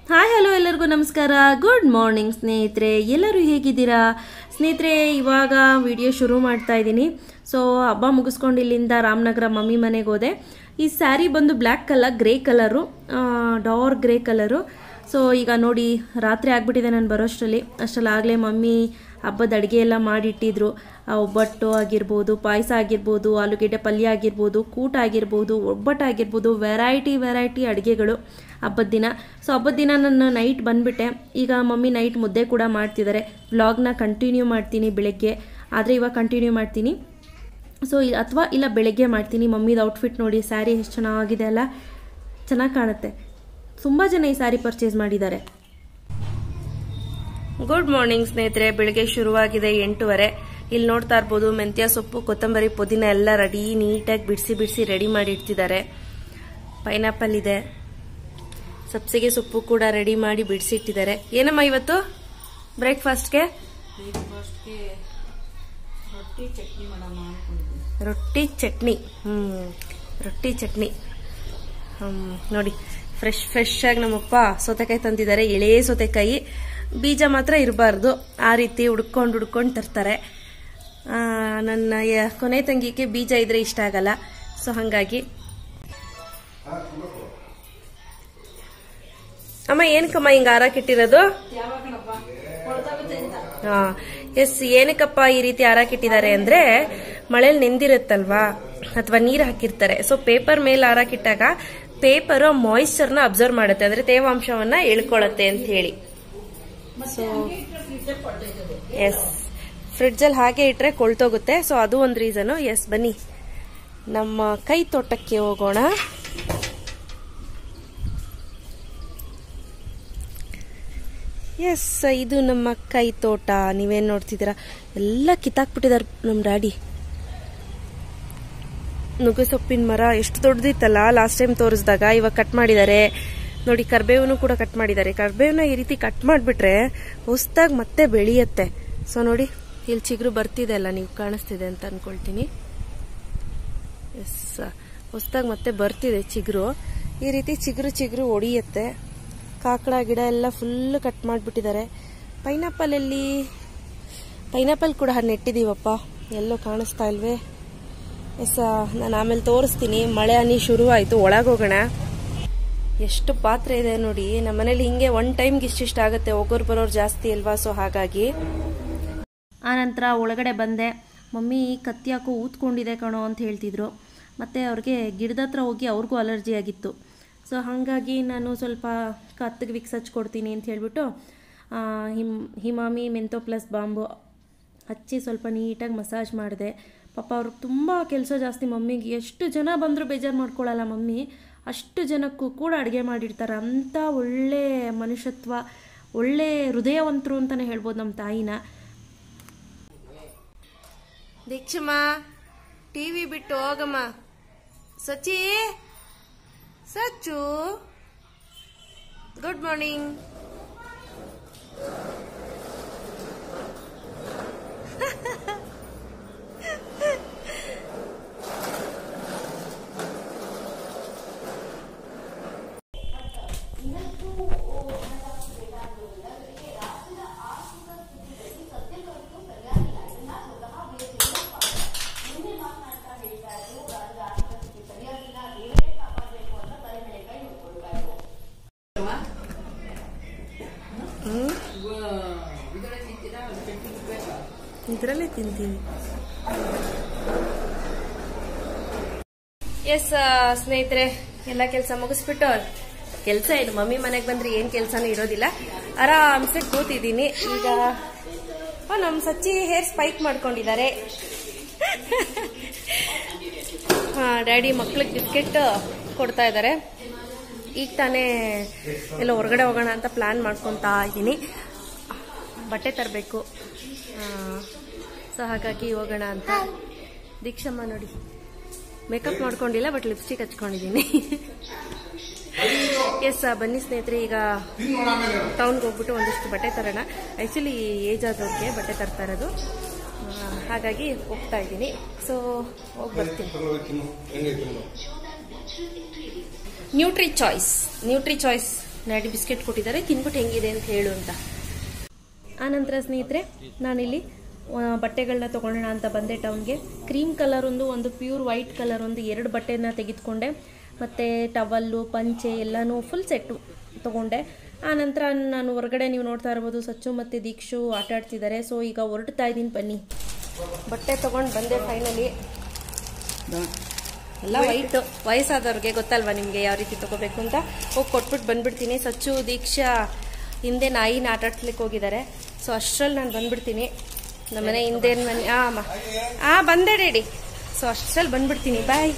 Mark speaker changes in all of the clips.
Speaker 1: Hi hello ಎಲ್ಲರಿಗೂ ನಮಸ್ಕಾರ good morning ಸ್ನೇಹಿತರೆ ಎಲ್ಲರೂ ಹೇಗಿದ್ದೀರಾ ಸ್ನೇಹಿತರೆ ಇವಾಗ ವಿಡಿಯೋ ಶುರು ಮಾಡ್ತಾ ಇದ್ದೀನಿ ಸೊ ಹಬ್ಬ ಮುಗಿಸ್ಕೊಂಡು ಇಲ್ಲಿಂದ ರಾಮನಗರ ಮಮ್ಮಿ ಮನೆಗೆ ಹೋದೆ ಈ ಸ್ಯಾರಿ ಬಂದು black colour grey colour dark grey colour so ಈಗ ನೋಡಿ ರಾತ್ರಿ ಆಗ್ಬಿಟ್ಟಿದೆ ನಾನು ಬರೋಷ್ಟರಲ್ಲಿ ಅಷ್ಟರಲ್ಲಿ ಆಗಲೇ ಮಮ್ಮಿ ಹಬ್ಬದ ಅಡುಗೆ ಎಲ್ಲ ಮಾಡಿಟ್ಟಿದ್ರು ಆ ಒಬ್ಬಟ್ಟು ಆಗಿರ್ಬೋದು ಪಾಯಸ ಆಗಿರ್ಬೋದು ಆಲೂಗೆಡ್ಡೆ ಪಲ್ಯ ಆಗಿರ್ಬೋದು ಕೂಟ ಆಗಿರ್ಬೋದು ಒಬ್ಬಟ್ಟು ಆಗಿರ್ಬೋದು ವೆರೈಟಿ ವೆರೈಟಿ ಅಡುಗೆಗಳು ಹಬ್ಬದ ದಿನ ಸೊ ಹಬ್ಬದ ದಿನ ನಾನು ನೈಟ್ ಬಂದುಬಿಟ್ಟೆ ಈಗ ಮಮ್ಮಿ ನೈಟ್ ಮುದ್ದೆ ಕೂಡ ಮಾಡ್ತಿದ್ದಾರೆ ವ್ಲಾಗ್ನ ಕಂಟಿನ್ಯೂ ಮಾಡ್ತೀನಿ ಬೆಳಗ್ಗೆ ಆದರೆ ಇವಾಗ ಕಂಟಿನ್ಯೂ ಮಾಡ್ತೀನಿ ಸೊ ಅಥವಾ ಇಲ್ಲ ಬೆಳಗ್ಗೆ ಮಾಡ್ತೀನಿ ಮಮ್ಮಿದು ಔಟ್ಫಿಟ್ ನೋಡಿ ಸ್ಯಾರಿ ಎಷ್ಟು ಚೆನ್ನಾಗಿದೆ ಅಲ್ಲ ಚೆನ್ನಾಗಿ ಕಾಣುತ್ತೆ ತುಂಬ ಜನ ಈ ಸ್ಯಾರಿ ಪರ್ಚೇಸ್ ಮಾಡಿದ್ದಾರೆ ಗುಡ್ ಮಾರ್ನಿಂಗ್ ಸ್ನೇಹಿತರೆ ಬೆಳಿಗ್ಗೆ ಶುರುವಾಗಿದೆ ಎಂಟೂವರೆ ಇಲ್ಲಿ ನೋಡ್ತಾ ಇರ್ಬೋದು ಮೆಂತ್ಯ ಸೊಪ್ಪು ಕೊತ್ತಂಬರಿ ಪುದೀನ ಎಲ್ಲ ರೆಡಿ ನೀಟಾಗಿ ಬಿಡಿಸಿ ಬಿಡಿಸಿ ರೆಡಿ ಮಾಡಿ ಇಡ್ತಿದ್ದಾರೆ ಪೈನಾಪಲ್ ಇದೆ ಸಬ್ಸಿಗೆ ಸೊಪ್ಪು ಕೂಡ ರೆಡಿ ಮಾಡಿ ಬಿಡಿಸಿಟ್ಟಿದ್ದಾರೆ ಏನಮ್ಮ ಇವತ್ತು ಬ್ರೇಕ್ಫಾಸ್ಟ್ಗೆ ರೊಟ್ಟಿ ಚಟ್ನಿ ಹ್ಮ್ ರೊಟ್ಟಿ ಚಟ್ನಿ ಹ್ಮ್ ನೋಡಿ ಫ್ರೆಶ್ ಫ್ರೆಶ್ ಆಗಿ ನಮ್ಮಪ್ಪ ಸೌತೆಕಾಯಿ ತಂದಿದ್ದಾರೆ ಎಳೆ ಸೌತೆಕಾಯಿ ಬೀಜ ಮಾತ್ರ ಇರಬಾರ್ದು ಆ ರೀತಿ ಹುಡ್ಕೊಂಡು ಹುಡ್ಕೊಂಡು ತರ್ತಾರೆ ಆ, ನನ್ನ ಯ- ಕೊನೆ ತಂಗಿಗೆ ಬೀಜ ಇದ್ರೆ ಇಷ್ಟ ಆಗಲ್ಲ ಸೊ ಹಾಗಾಗಿ ಅಮ್ಮ ಏನಕ್ಕಮ್ಮ ಹಿಂಗ ಹಾರ ಕೆಟ್ಟಿರೋದು ಹಾ ಎಸ್ ಏನಕ್ಕಪ್ಪ ಈ ರೀತಿ ಹಾರ ಕೆಟ್ಟಿದ್ದಾರೆ ಅಂದ್ರೆ ಮಳೇಲಿ ನೆಂದಿರುತ್ತಲ್ವಾ ಅಥವಾ ನೀರು ಹಾಕಿರ್ತಾರೆ ಸೊ ಪೇಪರ್ ಮೇಲೆ ಹಾರ ಕಿಟ್ಟಾಗ ಪೇಪರ್ ಮಾಯಿಶ್ಚರ್ನ ಅಬ್ಸರ್ವ್ ಮಾಡುತ್ತೆ ಅಂದ್ರೆ ತೇವಾಂಶವನ್ನ ಎಳ್ಕೊಳತ್ತೆ ಅಂತ ಹೇಳಿ ಸೊ ಎಸ್ ಫ್ರಿಡ್ಜಲ್ಲಿ ಹಾಗೆ ಇಟ್ರೆ ಕೊಳ್ತೋಗುತ್ತೆ ಸೊ ಅದು ಒಂದು ರೀಸನು ಎಸ್ ಬನ್ನಿ ನಮ್ಮ ಕೈ ತೋಟಕ್ಕೆ ಹೋಗೋಣ ಎಸ್ ಇದು ನಮ್ಮ ಕೈ ತೋಟ ನೀವೇನ್ ನೋಡ್ತಿದ್ದೀರಾ ಎಲ್ಲ ಕಿತ್ತಾಕ್ಬಿಟ್ಟಿದಾರೆ ನಮ್ಮ ಡ್ಯಾಡಿ ನುಗ್ಗೆ ಸೊಪ್ಪಿನ ಮರ ಎಷ್ಟು ದೊಡ್ಡದಿತ್ತಲ್ಲ ಲಾಸ್ಟ್ ಟೈಮ್ ತೋರಿಸಿದಾಗ ಇವಾಗ ಕಟ್ ಮಾಡಿದ್ದಾರೆ ನೋಡಿ ಕರ್ಬೇವನು ಕೂಡ ಕಟ್ ಮಾಡಿದ್ದಾರೆ ಕರ್ಬೇವನ ಈ ರೀತಿ ಕಟ್ ಮಾಡಿಬಿಟ್ರೆ ಹೊಸ್ದಾಗಿ ಮತ್ತೆ ಬೆಳೆಯುತ್ತೆ ಸೊ ನೋಡಿ ಇಲ್ಲಿ ಚಿಗುರು ಬರ್ತಿದೆ ಅಲ್ಲ ನೀವು ಕಾಣಿಸ್ತಿದೆ ಅಂತ ಅನ್ಕೊಳ್ತೀನಿ ಎಸ್ ಹೊಸ್ದಾಗಿ ಮತ್ತೆ ಬರ್ತಿದೆ ಚಿಗುರು ಈ ರೀತಿ ಚಿಗುರು ಚಿಗುರು ಒಡಿಯುತ್ತೆ ಕಾಕಡ ಗಿಡ ಎಲ್ಲ ಫುಲ್ ಕಟ್ ಮಾಡಿಬಿಟ್ಟಿದ್ದಾರೆ ಪೈನಾಪಲ್ ಎಲ್ಲಿ ಪೈನಾಪಲ್ ಕೂಡ ನೆಟ್ಟಿದೀವಪ್ಪ ಎಲ್ಲೋ ಕಾಣಿಸ್ತಾ ಇಲ್ವೇ ಎಸ್ ನಾನು ಆಮೇಲೆ ತೋರಿಸ್ತೀನಿ ಮಳೆ ಹನಿ ಶುರು ಆಯಿತು ಒಳಗೋಗೋಣ ಎಷ್ಟು ಪಾತ್ರೆ ಇದೆ ನೋಡಿ ನಮ್ಮ ಮನೇಲಿ ಹಿಂಗೆ ಒನ್ ಟೈಮ್ಗೆ ಇಷ್ಟಿಷ್ಟ ಆಗುತ್ತೆ ಹೋಗೋರು ಬರೋರು ಜಾಸ್ತಿ ಅಲ್ವಾ ಸೊ ಹಾಗಾಗಿ ಆನಂತರ ಒಳಗಡೆ ಬಂದೆ ಮಮ್ಮಿ ಕತ್ತಿ ಹಾಕೋ ಊದ್ಕೊಂಡಿದೆ ಕಣೋ ಅಂತ ಹೇಳ್ತಿದ್ರು ಮತ್ತು ಅವ್ರಿಗೆ ಗಿಡದ ಹತ್ರ ಹೋಗಿ ಅವ್ರಿಗೂ ಅಲರ್ಜಿ ಆಗಿತ್ತು ಸೊ ಹಾಗಾಗಿ ನಾನು ಸ್ವಲ್ಪ ಕತ್ತಿಗೆ ವಿಕ್ಸ್ ಹಚ್ಕೊಡ್ತೀನಿ ಅಂತ ಹೇಳ್ಬಿಟ್ಟು ಆ, ಹಿಮ್ ಹಿಮಾಮಿ ಮೆಂತೋ ಪ್ಲಸ್ ಬಾಂಬು ಹಚ್ಚಿ ಸ್ವಲ್ಪ ನೀಟಾಗಿ ಮಸಾಜ್ ಮಾಡಿದೆ ಪಾಪ ಅವ್ರಿಗೆ ತುಂಬ ಕೆಲಸ ಜಾಸ್ತಿ ಮಮ್ಮಿಗೆ ಎಷ್ಟು ಜನ ಬಂದರೂ ಬೇಜಾರು ಮಾಡ್ಕೊಳ್ಳಲ್ಲ ಮಮ್ಮಿ ಅಷ್ಟು ಜನಕ್ಕೂ ಕೂಡ ಅಡುಗೆ ಮಾಡಿರ್ತಾರೆ ಅಂಥ ಒಳ್ಳೆ ಮನುಷ್ಯತ್ವ ಒಳ್ಳೆ ಹೃದಯವಂತರು ಅಂತಲೇ ಹೇಳ್ಬೋದು ನಮ್ಮ ತಾಯಿನ ದೀಕ್ಷಮ್ಮ ಟಿವಿ ಬಿಟ್ಟು ಹೋಗಮ್ಮ ಸಚಿ ಸಚ್ಚು ಗುಡ್ ಮಾರ್ನಿಂಗ್ ಇದರಲ್ಲೇ ತಿಂತೀವಿ ಎಸ್ ಸ್ನೇಹಿತರೆ ಎಲ್ಲ ಕೆಲಸ ಮುಗಿಸ್ಬಿಟ್ಟು ಕೆಲಸ ಏನು ಮಮ್ಮಿ ಮನೆಗೆ ಬಂದ್ರೆ ಏನ್ ಕೆಲಸನೂ ಇರೋದಿಲ್ಲ ಆರಾಮ್ಸೆ ಕೂತಿದ್ದೀನಿ ಈಗ ಆ, ನಮ್ ಸಚ್ಚಿ ಹೇರ್ ಸ್ಪೈಕ್ ಮಾಡ್ಕೊಂಡಿದ್ದಾರೆ ಹಾ ಡ್ಯಾಡಿ ಮಕ್ಳಿಗೆ ಬಿಸ್ಕೆಟ್ ಕೊಡ್ತಾ ಇದ್ದಾರೆ ಈಗ ತಾನೇ ಎಲ್ಲ ಹೊರಗಡೆ ಹೋಗೋಣ ಅಂತ ಪ್ಲಾನ್ ಮಾಡ್ಕೊತಾ ಇದ್ದೀನಿ ಬಟ್ಟೆ ತರಬೇಕು ಸೊ ಹಾಗಾಗಿ ಹೋಗೋಣ ಅಂತ ದೀಕ್ಷಮ್ಮ ನೋಡಿ ಮೇಕಪ್ ಮಾಡ್ಕೊಂಡಿಲ್ಲ ಬಟ್ ಲಿಪ್ಸ್ಟಿಕ್ ಹಚ್ಕೊಂಡಿದ್ದೀನಿ ಎಸ್ ಬನ್ನಿ ಸ್ನೇಹಿತರೆ ಈಗ ಟೌನ್ಗೆ ಹೋಗ್ಬಿಟ್ಟು ಒಂದಿಷ್ಟು ಬಟ್ಟೆ ತರೋಣ ಆ್ಯಕ್ಚುಲಿ ಏಜ್ ಆದವ್ರಿಗೆ ಬಟ್ಟೆ ತರ್ತಾ ಇರೋದು ಆ, ಹಾಗಾಗಿ ಹೋಗ್ತಾ ಇದ್ದೀನಿ ಸೊ ಹೋಗಿ ಬರ್ತೀನಿ Nutri Choice Nutri Choice daddy biscuit ಕೊಟ್ಟಿದ್ದಾರೆ ತಿನ್ಬಿಟ್ಟು ಹೆಂಗಿದೆ ಅಂತ ಹೇಳು ಅಂತ ಆನಂತರ ಸ್ನೇಹಿತರೆ ನಾನಿಲ್ಲಿ ಆ, ಬಟ್ಟೆಗಳನ್ನ ತೊಗೊಳ್ಳೋಣ ಅಂತ ಬಂದೆ ಟೌನ್ಗೆ ಕ್ರೀಮ್ ಕಲರ್ ಒಂದು ಒಂದು ಪ್ಯೂರ್ ವೈಟ್ ಕಲರ್ ಒಂದು ಎರಡು ಬಟ್ಟೆನ ತೆಗೆದುಕೊಂಡೆ ಮತ್ತು ಟವಲ್ಲು ಪಂಚೆ ಎಲ್ಲನೂ ಫುಲ್ ಸೆಟ್ಟು ತೊಗೊಂಡೆ ಆನಂತರ ನಾನು ಹೊರಗಡೆ ನೀವು ನೋಡ್ತಾ ಇರ್ಬೋದು ಸಚ್ಚು ಮತ್ತು ದೀಕ್ಷು ಆಟ ಆಡ್ತಿದ್ದಾರೆ ಸೊ ಈಗ ಹೊರಡ್ತಾ ಇದ್ದೀನಿ ಬನ್ನಿ ಬಟ್ಟೆ ತೊಗೊಂಡು ಬಂದೆ ಫೈನಲಿ ಎಲ್ಲ ವೈಟ್ ವಯಸ್ಸಾದವ್ರಿಗೆ ಗೊತ್ತಲ್ವಾ ನಿಮಗೆ ಯಾವ ರೀತಿ ತಗೋಬೇಕು ಅಂತ ಹೋಗಿ ಕೊಟ್ಬಿಟ್ಟು ಬಂದ್ಬಿಡ್ತೀನಿ ಸಚ್ಚು ದೀಕ್ಷಾ ಹಿಂದೆ ನಾಯಿನ ಆಟ ಆಡ್ಸ್ಲಿಕ್ಕೆ ಹೋಗಿದ್ದಾರೆ ಸೊ ಅಷ್ಟರಲ್ಲಿ ನಾನು ಬಂದ್ಬಿಡ್ತೀನಿ ನಮ್ಮನೆ ಹಿಂದೆ ಮನೆ ಆ ಅಮ್ಮ ಆ ಬಂದೆ ರೆಡಿ ಸೊ ಅಷ್ಟರಲ್ಲಿ ಬಂದ್ಬಿಡ್ತೀನಿ ಬಾಯ್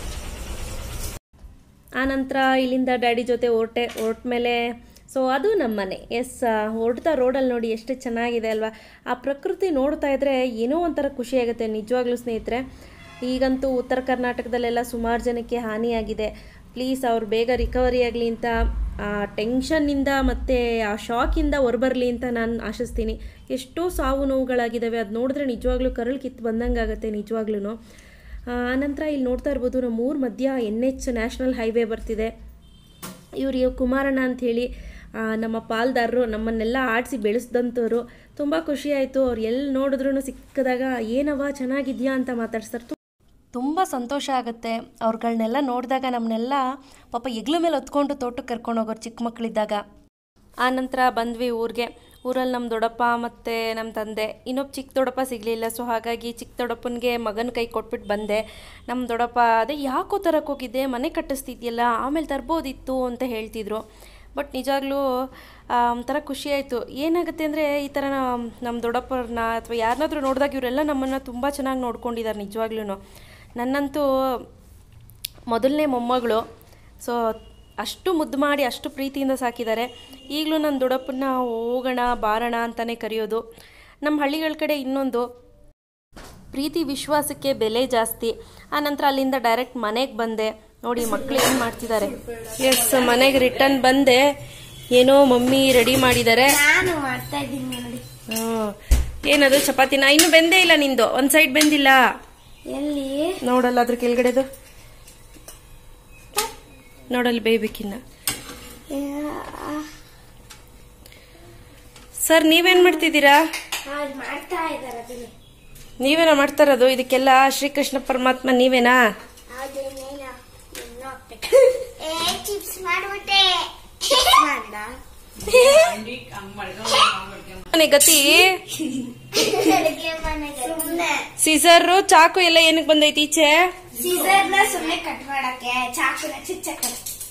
Speaker 1: ಆನಂತರ ಇಲ್ಲಿಂದ ಡ್ಯಾಡಿ ಜೊತೆ ಹೊರಟೆ ಹೊರಟ ಮೇಲೆ ಸೊ ಅದು ನಮ್ಮನೆ ಎಸ್ ಹೊರಡ್ತಾ ರೋಡಲ್ಲಿ ನೋಡಿ ಎಷ್ಟು ಚೆನ್ನಾಗಿದೆ ಅಲ್ವಾ ಆ ಪ್ರಕೃತಿ ನೋಡ್ತಾ ಇದ್ರೆ ಏನೋ ಒಂಥರ ಖುಷಿ ಆಗುತ್ತೆ ನಿಜವಾಗ್ಲೂ ಸ್ನೇಹಿತರೆ ಈಗಂತೂ ಉತ್ತರ ಕರ್ನಾಟಕದಲ್ಲೆಲ್ಲ ಸುಮಾರು ಜನಕ್ಕೆ ಹಾನಿಯಾಗಿದೆ ಪ್ಲೀಸ್ ಅವ್ರು ಬೇಗ ರಿಕವರಿ ಆಗಲಿ ಅಂತ ಆ ಟೆನ್ಷನ್ನಿಂದ ಮತ್ತು ಆ ಶಾಕಿಂದ ಹೊರಬರಲಿ ಅಂತ ನಾನು ಆಶಿಸ್ತೀನಿ ಎಷ್ಟೋ ಸಾವು ನೋವುಗಳಾಗಿದ್ದಾವೆ ಅದು ನೋಡಿದ್ರೆ ನಿಜವಾಗ್ಲೂ ಕರಳು ಕಿತ್ತು ಬಂದಂಗೆ ಆಗುತ್ತೆ ನಿಜವಾಗ್ಲೂ ಆನಂತರ ಇಲ್ಲಿ ನೋಡ್ತಾ ಇರ್ಬೋದು ನಮ್ಮ ಊರ ಮಧ್ಯ ಎನ್ ಎಚ್ ನ್ಯಾಷನಲ್ ಹೈವೇ ಬರ್ತಿದೆ ಇವ್ರು ಕುಮಾರಣ್ಣ ಅಂಥೇಳಿ ನಮ್ಮ ಪಾಲ್ದಾರರು ನಮ್ಮನ್ನೆಲ್ಲ ಆಡಿಸಿ ಬೆಳೆಸ್ದಂಥವ್ರು ತುಂಬ ಖುಷಿ ಆಯಿತು ಅವ್ರು ಎಲ್ಲಿ ನೋಡಿದ್ರು ಸಿಕ್ಕದಾಗ ಏನವ ಚೆನ್ನಾಗಿದ್ಯಾ ಅಂತ ಮಾತಾಡ್ಸ್ತಾರೆ ತುಂಬ ಸಂತೋಷ ಆಗುತ್ತೆ ಅವ್ರುಗಳನ್ನೆಲ್ಲ ನೋಡಿದಾಗ ನಮ್ಮನ್ನೆಲ್ಲ ಪಾಪ ಎಗ್ಲ ಮೇಲೆ ಹೊತ್ಕೊಂಡು ತೋಟಕ್ಕೆ ಕರ್ಕೊಂಡು ಹೋಗೋರು ಚಿಕ್ಕ ಮಕ್ಕಳಿದ್ದಾಗ ಆ ನಂತರ ಬಂದ್ವಿ ಊರಿಗೆ ಊರಲ್ಲಿ ನಮ್ಮ ದೊಡ್ಡಪ್ಪ ಮತ್ತು ನಮ್ಮ ತಂದೆ ಇನ್ನೊಬ್ಬ ಚಿಕ್ಕ ದೊಡ್ಡಪ್ಪ ಸಿಗಲಿಲ್ಲ ಸೊ ಹಾಗಾಗಿ ಚಿಕ್ಕ ದೊಡ್ಡಪ್ಪನಿಗೆ ಮಗನ ಕೈ ಕೊಟ್ಬಿಟ್ಟು ಬಂದೆ ನಮ್ಮ ದೊಡ್ಡಪ್ಪ ಅದೇ ಯಾಕೋ ತರಕ್ಕೆ ಹೋಗಿದ್ದೆ ಮನೆ ಕಟ್ಟಿಸ್ತಿದ್ಯಲ್ಲ ಆಮೇಲೆ ತರ್ಬೋದಿತ್ತು ಅಂತ ಹೇಳ್ತಿದ್ರು ಬಟ್ ನಿಜವಾಗ್ಲೂ ಆ, ಒಂಥರ ಖುಷಿ ಆಯಿತು ಏನಾಗುತ್ತೆ ಅಂದರೆ ಈ ಥರ ನಮ್ಮ ದೊಡ್ಡಪ್ಪರನ್ನ ಅಥವಾ ಯಾರನ್ನಾದ್ರೂ ನೋಡಿದಾಗ ಇವರೆಲ್ಲ ನಮ್ಮನ್ನು ತುಂಬ ಚೆನ್ನಾಗಿ ನೋಡ್ಕೊಂಡಿದ್ದಾರೆ ನಿಜವಾಗ್ಲೂ ನನ್ನಂತೂ ಮೊದಲನೇ ಮೊಮ್ಮಗಳು ಸೊ ಅಷ್ಟು ಮುದ್ದು ಮಾಡಿ ಅಷ್ಟು ಪ್ರೀತಿಯಿಂದ ಸಾಕಿದ್ದಾರೆ ಈಗಲೂ ನನ್ನ ದೊಡ್ಡಪ್ಪನ ಹೋಗೋಣ ಬಾರೋಣ ಅಂತಲೇ ಕರೆಯೋದು ನಮ್ಮ ಹಳ್ಳಿಗಳ ಕಡೆ ಇನ್ನೊಂದು ಪ್ರೀತಿ ವಿಶ್ವಾಸಕ್ಕೆ ಬೆಲೆ ಜಾಸ್ತಿ ಆನಂತರ ಅಲ್ಲಿಂದ ಡೈರೆಕ್ಟ್ ಮನೆಗೆ ಬಂದೆ ನೋಡಿ ಮಕ್ಕಳು ಏನು ಮಾಡ್ತಿದ್ದಾರೆ ಎಸ್ ಮನೆಗೆ ರಿಟರ್ನ್ ಬಂದೆ ಏನೋ ಮಮ್ಮಿ ರೆಡಿ ಮಾಡಿದ್ದಾರೆ
Speaker 2: ನಾನು ಮಾಡ್ತಾ ಇದ್ದೀನಿ ನೋಡಿ
Speaker 1: ಹ್ಮ್. ಏನದು ಚಪಾತಿನ ಇನ್ನು ಬೆಂದೇ ಇಲ್ಲ ನಿಂದು ಒಂದ್ ಸೈಡ್ ಬೆಂದಿಲ್ಲ
Speaker 2: ಎಲ್ಲಿ
Speaker 1: ನೋಡಲ್ಲ ಅದ್ರ ಕೆಳಗಡೆದು ನೋಡಲ್ಲಿ ಬೇಯ್ಬೇಕಿನ್ನ ಸರ್ ನೀವೇನ್ ಮಾಡ್ತಿದ್ದೀರಾ
Speaker 2: ಅದು ಮಾಡ್ತಾ ಇದ್ದಾರೆ ಅದನ್ನ
Speaker 1: ನೀವೇನಾ ಮಾಡ್ತಾ ಇರೋದು ಇದಕ್ಕೆಲ್ಲ ಶ್ರೀಕೃಷ್ಣ ಪರಮಾತ್ಮ ನೀವೇನಾ
Speaker 2: ಅದೇನೇನ ಇನ್ನೂ ಹಾಕ್ಬೇಕು ಏ ಚಿಪ್ಸ್ ಮಾಡ್ಬಿಟ್ಟೆ ಮಾಡ್ದ
Speaker 1: ಮನೆ ಗತಿ
Speaker 2: ಅಡುಗೆ ಮನೆಗೆ ಸುಮ್ಮನೆ
Speaker 1: ಸೀಸರ್ ಚಾಕು ಎಲ್ಲ ಏನಕ್ಕೆ ಬಂದೈತಿ ಈಚೆ
Speaker 2: ಸೀಸರ್ನ ಸುಮ್ಮನೆ ಕಟ್ ಮಾಡಕ್ಕೆ ಚಾಕುನ ಚುಚ್ಚಕ್ಕೆ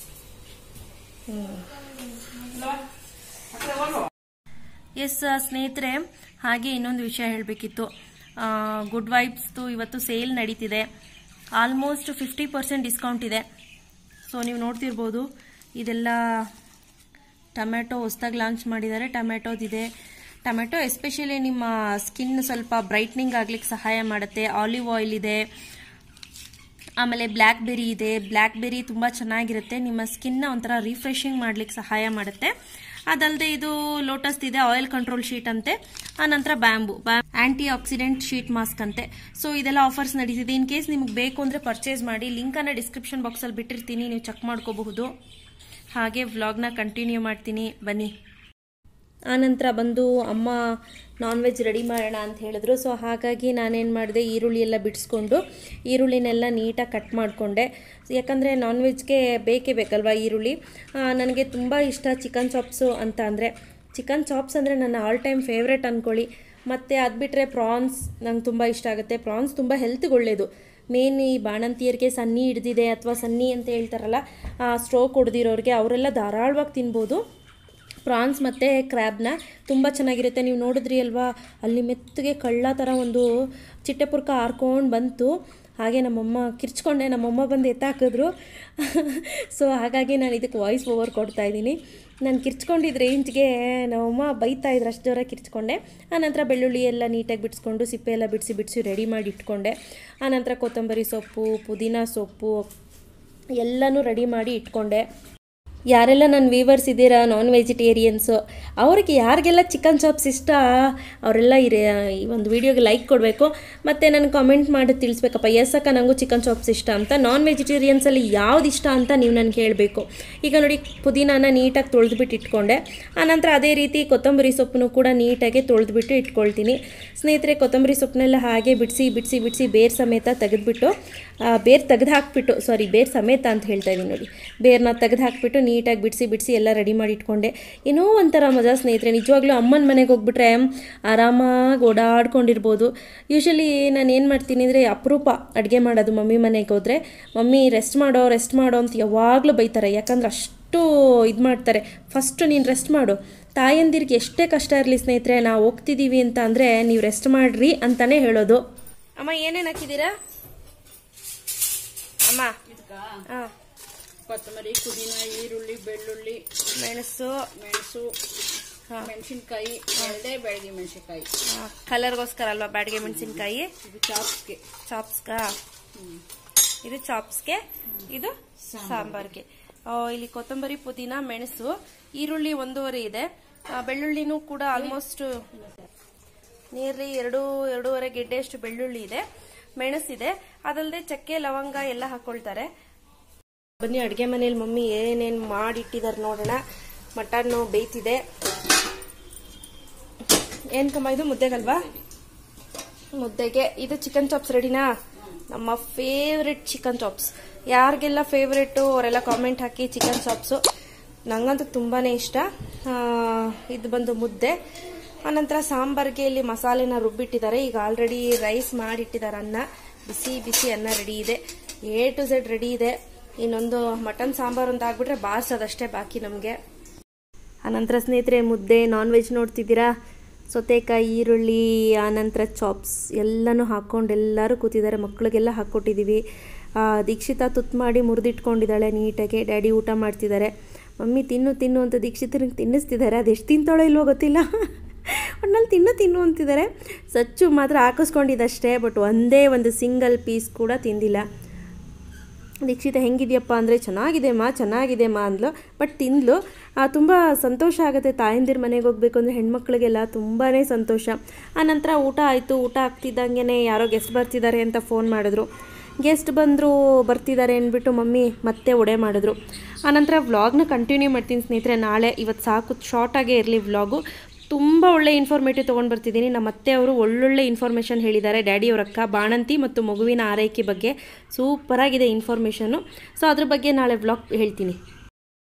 Speaker 1: ಎಸ್ ಸ್ನೇಹಿತರೆ ಹಾಗೆ ಇನ್ನೊಂದು ವಿಷಯ ಹೇಳಬೇಕಿತ್ತು ಗುಡ್ ವೈಬ್ಸ್ದು ಇವತ್ತು ಸೇಲ್ ನಡೀತಿದೆ ಆಲ್ಮೋಸ್ಟ್ ಫಿಫ್ಟಿ ಪರ್ಸೆಂಟ್ ಡಿಸ್ಕೌಂಟ್ ಇದೆ ಸೊ ನೀವು ನೋಡ್ತಿರ್ಬೋದು ಇದೆಲ್ಲ ಟೊಮೆಟೊ ಹೊಸ್ದಾಗಿ ಲಾಂಚ್ ಮಾಡಿದ್ದಾರೆ ಟೊಮೆಟೊದಿದೆ ಟೊಮೆಟೊ ಎಸ್ಪೆಷಲಿ ನಿಮ್ಮ ಸ್ಕಿನ್ ಸ್ವಲ್ಪ ಬ್ರೈಟ್ನಿಂಗ್ ಆಗ್ಲಿಕ್ಕೆ ಸಹಾಯ ಮಾಡುತ್ತೆ ಆಲಿವ್ ಆಯಿಲ್ ಇದೆ ಆಮೇಲೆ ಬ್ಲ್ಯಾಕ್ ಬೆರಿ ಇದೆ ಬ್ಲ್ಯಾಕ್ ಬೆರಿ ತುಂಬ ಚೆನ್ನಾಗಿರುತ್ತೆ ನಿಮ್ಮ ಸ್ಕಿನ್ನ ಒಂಥರ ರಿಫ್ರೆಶಿಂಗ್ ಮಾಡ್ಲಿಕ್ಕೆ ಸಹಾಯ ಮಾಡುತ್ತೆ ಅದಲ್ಲದೆ ಇದು ಲೋಟಸ್ ಇದೆ ಆಯಿಲ್ ಕಂಟ್ರೋಲ್ ಶೀಟ್ ಅಂತೆ ಆ ನಂತರ bamboo antioxidant sheet mask ಅಂತೆ ಸೊ ಇದೆಲ್ಲ ಆಫರ್ಸ್ ನಡೀತಿದೆ ಇನ್ ಕೇಸ್ ನಿಮ್ಗೆ ಬೇಕು ಅಂದರೆ ಪರ್ಚೇಸ್ ಮಾಡಿ ಲಿಂಕನ್ನು ಡಿಸ್ಕ್ರಿಪ್ಷನ್ ಬಾಕ್ಸಲ್ಲಿ ಬಿಟ್ಟಿರ್ತೀನಿ ನೀವು ಚೆಕ್ ಮಾಡ್ಕೋಬಹುದು ಹಾಗೆ ವ್ಲಾಗ್ನ ಕಂಟಿನ್ಯೂ ಮಾಡ್ತೀನಿ ಬನ್ನಿ ಆನಂತರ ಬಂದು ಅಮ್ಮ ನಾನ್ ವೆಜ್ ರೆಡಿ ಮಾಡೋಣ ಅಂತ ಹೇಳಿದ್ರು ಸೊ ಹಾಗಾಗಿ ನಾನೇನು ಮಾಡಿದೆ ಈರುಳ್ಳಿ ಎಲ್ಲ ಬಿಡಿಸ್ಕೊಂಡು ಈರುಳ್ಳಿನೆಲ್ಲ ನೀಟಾಗಿ ಕಟ್ ಮಾಡಿಕೊಂಡೆ ಯಾಕಂದರೆ ನಾನ್ ವೆಜ್ಗೆ ಬೇಕೇ ಬೇಕಲ್ವಾ ಈರುಳ್ಳಿ ನನಗೆ ತುಂಬ ಇಷ್ಟ ಚಿಕನ್ ಚಾಪ್ಸು ಅಂತ ಅಂದರೆ ಚಿಕನ್ ಚಾಪ್ಸ್ ಅಂದರೆ ನನ್ನ ಆಲ್ ಟೈಮ್ ಫೇವ್ರೆಟ್ ಅಂದ್ಕೊಳ್ಳಿ ಮತ್ತು ಅದು ಬಿಟ್ಟರೆ ಪ್ರಾನ್ಸ್ ನಂಗೆ ತುಂಬ ಇಷ್ಟ ಆಗುತ್ತೆ ಪ್ರಾನ್ಸ್ ತುಂಬ ಹೆಲ್ತ್ಗೆ ಒಳ್ಳೆಯದು ಮೇನ್ ಈ ಬಾಣಂತಿಯರಿಗೆ ಸನ್ನಿ ಹಿಡ್ದಿದೆ ಅಥವಾ ಸನ್ನಿ ಅಂತ ಹೇಳ್ತಾರಲ್ಲ ಸ್ಟ್ರೋಕ್ ಹೊಡೆದಿರೋರಿಗೆ ಅವರೆಲ್ಲ ಧಾರಾಳವಾಗಿ ತಿನ್ಬೋದು ಪ್ರಾನ್ಸ್ ಮತ್ತು ಕ್ರ್ಯಾಬ್ನ ತುಂಬ ಚೆನ್ನಾಗಿರುತ್ತೆ ನೀವು ನೋಡಿದ್ರಿ ಅಲ್ವಾ ಅಲ್ಲಿ ಮೆತ್ತಗೆ ಕಳ್ಳ ಥರ ಒಂದು ಚಿಟ್ಟೆಪುರ್ಕ ಹಾರ್ಕೊಂಡು ಬಂತು ಹಾಗೆ ನಮ್ಮಮ್ಮ ಕಿರ್ಚ್ಕೊಂಡೆ ನಮ್ಮಮ್ಮ ಬಂದು ಎತ್ತಾಕಿದ್ರು ಸೊ ಹಾಗಾಗಿ ನಾನು ಇದಕ್ಕೆ ವಾಯ್ಸ್ ಓವರ್ ಕೊಡ್ತಾ ಇದ್ದೀನಿ ನಾನು ಕಿರ್ಚ್ಕೊಂಡಿದ್ದ ರೇಂಜ್ಗೆ ನಮ್ಮಮ್ಮ ಬೈತಾ ಇದ್ರು ಅಷ್ಟು ಜೋರ ಕಿರ್ಚ್ಕೊಂಡೆ ಆನಂತರ ಬೆಳ್ಳುಳ್ಳಿ ಎಲ್ಲ ನೀಟಾಗಿ ಬಿಡಿಸ್ಕೊಂಡು ಸಿಪ್ಪೆ ಎಲ್ಲ ಬಿಡಿಸಿ ಬಿಡಿಸಿ ರೆಡಿ ಮಾಡಿ ಇಟ್ಕೊಂಡೆ ಆನಂತರ ಕೊತ್ತಂಬರಿ ಸೊಪ್ಪು ಪುದೀನ ಸೊಪ್ಪು ಎಲ್ಲನೂ ರೆಡಿ ಮಾಡಿ ಇಟ್ಕೊಂಡೆ ಯಾರೆಲ್ಲ ನನ್ನ ವೀವರ್ಸ್ ಇದ್ದೀರಾ ನಾನ್ ವೆಜಿಟೇರಿಯನ್ಸು ಅವ್ರಿಗೆ ಯಾರಿಗೆಲ್ಲ ಚಿಕನ್ ಚಾಪ್ಸ್ ಇಷ್ಟ ಅವರೆಲ್ಲ ಈ ರೇ- ಈ ಒಂದು ವಿಡಿಯೋಗೆ ಲೈಕ್ ಕೊಡಬೇಕು ಮತ್ತು ನನಗೆ ಕಮೆಂಟ್ ಮಾಡಿ ತಿಳಿಸ್ಬೇಕಪ್ಪ ಎಸ್ ಅಕ್ಕ ನನಗೂ ಚಿಕನ್ ಚಾಪ್ಸ್ ಇಷ್ಟ ಅಂತ ನಾನ್ ವೆಜಿಟೇರಿಯನ್ಸಲ್ಲಿ ಯಾವ್ದು ಇಷ್ಟ ಅಂತ ನೀವು ನನಗೆ ಹೇಳಬೇಕು ಈಗ ನೋಡಿ ಪುದೀನಾನ ನೀಟಾಗಿ ತೊಳೆದ್ಬಿಟ್ಟು ಇಟ್ಕೊಂಡೆ ಆನಂತರ ಅದೇ ರೀತಿ ಕೊತ್ತಂಬರಿ ಸೊಪ್ಪನ್ನು ಕೂಡ ನೀಟಾಗಿ ತೊಳೆದ್ಬಿಟ್ಟು ಇಟ್ಕೊಳ್ತೀನಿ ಸ್ನೇಹಿತರೆ ಕೊತ್ತಂಬರಿ ಸೊಪ್ಪನ್ನೆಲ್ಲ ಹಾಗೆ ಬಿಡಿಸಿ ಬಿಡಿಸಿ ಬಿಡಿಸಿ ಬೇರ್ ಸಮೇತ ತೆಗೆದ್ಬಿಟ್ಟು ಆ, ಬೇರ್ ತೆಗೆದು ಹಾಕ್ಬಿಟ್ಟು ಸಾರಿ ಬೇರ್ ಸಮೇತ ಅಂತ ಹೇಳ್ತಾ ಇದ್ದೀನಿ ನೋಡಿ ಬೇರ್ನ ತೆಗೆದು ಹಾಕ್ಬಿಟ್ಟು ನೀಟಾಗಿ ಬಿಡಿಸಿ ಬಿಡಿಸಿ ಎಲ್ಲ ರೆಡಿ ಮಾಡಿ ಇಟ್ಕೊಂಡೆ ಏನೋ ಒಂಥರ ಮಜಾ ಸ್ನೇಹಿತರೆ ನಿಜವಾಗ್ಲೂ ಅಮ್ಮನ ಮನೆಗೆ ಹೋಗ್ಬಿಟ್ರೆ ಆರಾಮಾಗಿ ಓಡಾಡ್ಕೊಂಡಿರ್ಬೋದು ಯೂಶಲಿ ನಾನು ಏನು ಮಾಡ್ತೀನಿ ಅಂದರೆ ಅಪರೂಪ ಅಡುಗೆ ಮಾಡೋದು ಮಮ್ಮಿ ಮನೆಗೆ ಹೋದರೆ ಮಮ್ಮಿ ರೆಸ್ಟ್ ಮಾಡೋ ರೆಸ್ಟ್ ಮಾಡೋ ಅಂತ ಯಾವಾಗಲೂ ಬೈತಾರೆ ಯಾಕಂದ್ರೆ ಅಷ್ಟು ಇದು ಮಾಡ್ತಾರೆ ಫಸ್ಟು ನೀನು ರೆಸ್ಟ್ ಮಾಡು ತಾಯಂದಿರಿಗೆ ಎಷ್ಟೇ ಕಷ್ಟ ಇರಲಿ ಸ್ನೇಹಿತರೆ ನಾವು ಹೋಗ್ತಿದ್ದೀವಿ ಅಂತ ಅಂದರೆ ನೀವು ರೆಸ್ಟ್ ಮಾಡ್ರಿ ಅಂತಾನೆ ಹೇಳೋದು ಅಮ್ಮ ಏನೇನು ಹಾಕಿದ್ದೀರಾ ಅಮ್ಮ ಹಾಂ
Speaker 3: ಕೊತ್ತಂಬರಿ ಪುದೀನ ಈರುಳ್ಳಿ ಬೆಳ್ಳುಳ್ಳಿ
Speaker 1: ಮೆಣಸು
Speaker 3: ಮೆಣಸು ಮೆಣಸಿನ್ಕಾಯಿ ಎರಡೇ ಬೆಳಗ್ಗೆ ಮೆಣಸಿನ್ಕಾಯಿ
Speaker 1: ಕಲರ್ಗೋಸ್ಕರ ಅಲ್ವಾ ಬ್ಯಾಡಿಗೆ ಮೆಣಸಿನ್ಕಾಯಿ
Speaker 3: ಇದು ಚಾಪ್ಸ್ಗೆ
Speaker 1: ಚಾಪ್ಸ್ಗಾ ಇದು ಚಾಪ್ಸ್ಗೆ ಇದು ಸಾಂಬಾರ್ಗೆ ಆ, ಇಲ್ಲಿ ಕೊತ್ತಂಬರಿ ಪುದೀನ ಮೆಣಸು ಈರುಳ್ಳಿ ಒಂದೂವರೆ ಇದೆ ಆ, ಬೆಳ್ಳುಳ್ಳಿನೂ ಕೂಡ ಆಲ್ಮೋಸ್ಟ್ ನಿಯರ್ಲಿ ಎರಡು ಎರಡೂವರೆ ಗೆಡ್ಡೆಯಷ್ಟು ಬೆಳ್ಳುಳ್ಳಿ ಇದೆ ಮೆಣಸಿದೆ ಅದಲ್ಲದೆ ಚಕ್ಕೆ ಲವಂಗ ಎಲ್ಲ ಹಾಕೊಳ್ತಾರೆ ಬನ್ನಿ ಅಡುಗೆ ಮನೇಲಿ ಮಮ್ಮಿ ಏನೇನು ಮಾಡಿಟ್ಟಿದ್ದಾರೆ ನೋಡೋಣ ಮಟನ್ನು ಬೇಯ್ತಿದೆ ಏನ್ ಕಮ್ಮ ಇದು ಮುದ್ದೆಗಲ್ವಾ ಮುದ್ದೆಗೆ ಇದು ಚಿಕನ್ ಚಾಪ್ಸ್ ರೆಡಿನಾ ನಮ್ಮ ಫೇವ್ರೆಟ್ ಚಿಕನ್ ಚಾಪ್ಸ್ ಯಾರಿಗೆಲ್ಲ ಫೇವ್ರೆಟ್ಟು ಅವರೆಲ್ಲ ಕಾಮೆಂಟ್ ಹಾಕಿ ಚಿಕನ್ ಚಾಪ್ಸು ನಂಗಂತೂ ತುಂಬಾನೇ ಇಷ್ಟ ಆ, ಇದು ಬಂದು ಮುದ್ದೆ ಆನಂತರ ಸಾಂಬಾರ್ಗೆ ಇಲ್ಲಿ ಮಸಾಲೆನ ರುಬ್ಬಿಟ್ಟಿದ್ದಾರೆ ಈಗ ಆಲ್ರೆಡಿ ರೈಸ್ ಮಾಡಿಟ್ಟಿದ್ದಾರೆ ಅನ್ನ ಬಿಸಿ ಬಿಸಿ ಅನ್ನ ರೆಡಿ ಇದೆ ಎ ಟು ಝೆಡ್ ರೆಡಿ ಇದೆ ಇನ್ನೊಂದು ಮಟನ್ ಸಾಂಬಾರು ಅಂತ ಆಗ್ಬಿಟ್ರೆ ಬಾರ್ಸೋದಷ್ಟೇ ಬಾಕಿ ನಮಗೆ ಆನಂತರ ಸ್ನೇಹಿತರೆ ಮುದ್ದೆ ನಾನ್ ವೆಜ್ ನೋಡ್ತಿದ್ದೀರಾ ಸೌತೆಕಾಯಿ ಈರುಳ್ಳಿ ಆನಂತರ ಚಾಪ್ಸ್ ಎಲ್ಲನೂ ಹಾಕ್ಕೊಂಡು ಎಲ್ಲರೂ ಕೂತಿದ್ದಾರೆ ಮಕ್ಕಳಿಗೆಲ್ಲ ಹಾಕ್ಕೊಟ್ಟಿದ್ದೀವಿ ಆ, ದೀಕ್ಷಿತಾ ತುತ್ತು ಮಾಡಿ ಮುರಿದಿಟ್ಕೊಂಡಿದ್ದಾಳೆ ನೀಟಾಗಿ ಡ್ಯಾಡಿ ಊಟ ಮಾಡ್ತಿದ್ದಾರೆ ಮಮ್ಮಿ ತಿನ್ನು ತಿನ್ನು ಅಂತ ದೀಕ್ಷಿತನಿಗೆ ತಿನ್ನಿಸ್ತಿದ್ದಾರೆ ಅದೆಷ್ಟು ತಿಂತಾಳೋ ಇಲ್ವೋ ಗೊತ್ತಿಲ್ಲ ಒಟ್ನಲ್ಲಿ ತಿನ್ನು ತಿನ್ನು ಅಂತಿದ್ದಾರೆ ಸಚ್ಚು ಮಾತ್ರ ಹಾಕಿಸ್ಕೊಂಡಿದ್ದಷ್ಟೇ ಬಟ್ ಒಂದೇ ಒಂದು ಸಿಂಗಲ್ ಪೀಸ್ ಕೂಡ ತಿಂದಿಲ್ಲ ದೀಕ್ಷಿತ ಹೆಂಗಿದೆಯಪ್ಪ ಅಂದರೆ ಚೆನ್ನಾಗಿದೆ ಮಾ ಚೆನ್ನಾಗಿದೆ ಮಾ ಅಂದ್ಲು ಬಟ್ ತಿಂದ್ಲು ತುಂಬ ಸಂತೋಷ ಆಗುತ್ತೆ ತಾಯಂದಿರ ಮನೆಗೆ ಹೋಗ್ಬೇಕು ಅಂದರೆ ಹೆಣ್ಮಕ್ಳಿಗೆಲ್ಲ ತುಂಬಾ ಸಂತೋಷ ಆನಂತರ ಊಟ ಆಯಿತು ಊಟ ಆಗ್ತಿದ್ದಂಗೆ ಯಾರೋ ಗೆಸ್ಟ್ ಬರ್ತಿದ್ದಾರೆ ಅಂತ ಫೋನ್ ಮಾಡಿದ್ರು ಗೆಸ್ಟ್ ಬಂದರು ಬರ್ತಿದ್ದಾರೆ ಅಂದ್ಬಿಟ್ಟು ಮಮ್ಮಿ ಮತ್ತೆ ಒಡೆ ಮಾಡಿದ್ರು ಆನಂತರ ವ್ಲಾಗ್ನ ಕಂಟಿನ್ಯೂ ಮಾಡ್ತೀನಿ ಸ್ನೇಹಿತರೆ ನಾಳೆ ಇವತ್ತು ಸಾಕು ಶಾರ್ಟಾಗೇ ಇರಲಿ ವ್ಲಾಗು ತುಂಬ ಒಳ್ಳೆ ಇನ್ಫಾರ್ಮೇಟಿವ್ ತೊಗೊಂಡು ಬರ್ತಿದ್ದೀನಿ ನಮ್ಮ ಅತ್ತೆ ಅವರು ಒಳ್ಳೊಳ್ಳೆ ಇನ್ಫಾರ್ಮೇಷನ್ ಹೇಳಿದ್ದಾರೆ ಡ್ಯಾಡಿ ಅವ್ರ ಅಕ್ಕ ಬಾಣಂತಿ ಮತ್ತು ಮಗುವಿನ ಆರೈಕೆ ಬಗ್ಗೆ ಸೂಪರಾಗಿದೆ ಇನ್ಫಾರ್ಮೇಷನ್ನು ಸೊ ಅದ್ರ ಬಗ್ಗೆ ನಾಳೆ ವ್ಲಾಗ್ ಹೇಳ್ತೀನಿ